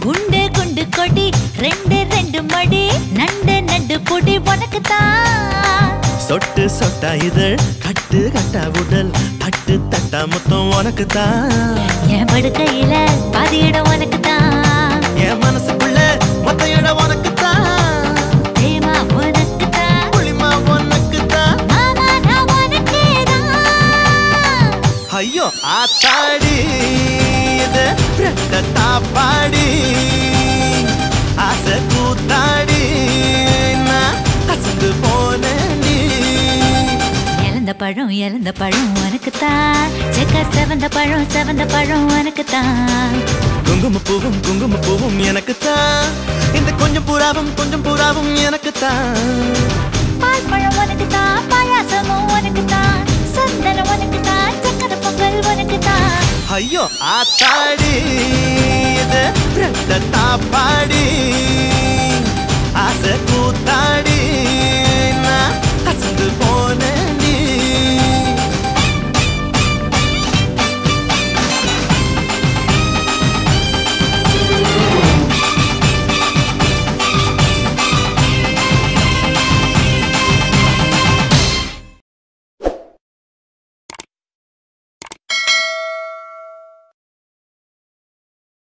குண்டு குண்டு கொடி ரெண்டு ரெண்டு மடி நண்டு நண்டு பொடி உனக்கு தான் சொட்டு சொட்டா இதழ் கட்டு கட்டா உடல் தட்டு தட்டா மொத்தம் உனக்கு தான் என் படுக்கையில பாதி இடம் உனக்கு தான் என் மனசுக்குள்ள மொத்த இடம் உனக்கு தான் தேமா உனக்கு தான் புளிமா உனக்கு தான் மாமா நான் உனக்கே தான் ஐயோ ஆத்தாடி இது ரெட்ட தாப்பாடி ஆசை கூத்தாடி நான் அசந்து போனேன்டி இழந்த பழம் இழந்த பழம் உனக்கு தான் செக்க செவந்த பழம் செவந்த பழம் உனக்கு தான் குங்கும பூவும் குங்கும பூவும் எனக்கு தான் இந்த கொஞ்சம் புறாவும் கொஞ்சம் புறாவும் எனக்கு தான் பால் பழம் உனக்கு தான் பாயாசமும் உனக்கு தான் சந்தனம் உனக்கு தான் சக்கரை பொங்கல் உனக்கு தான் ஐயோ ஆத்தாடி இது ரெட்ட தாப்பாடி ஆசை கூத்தாடி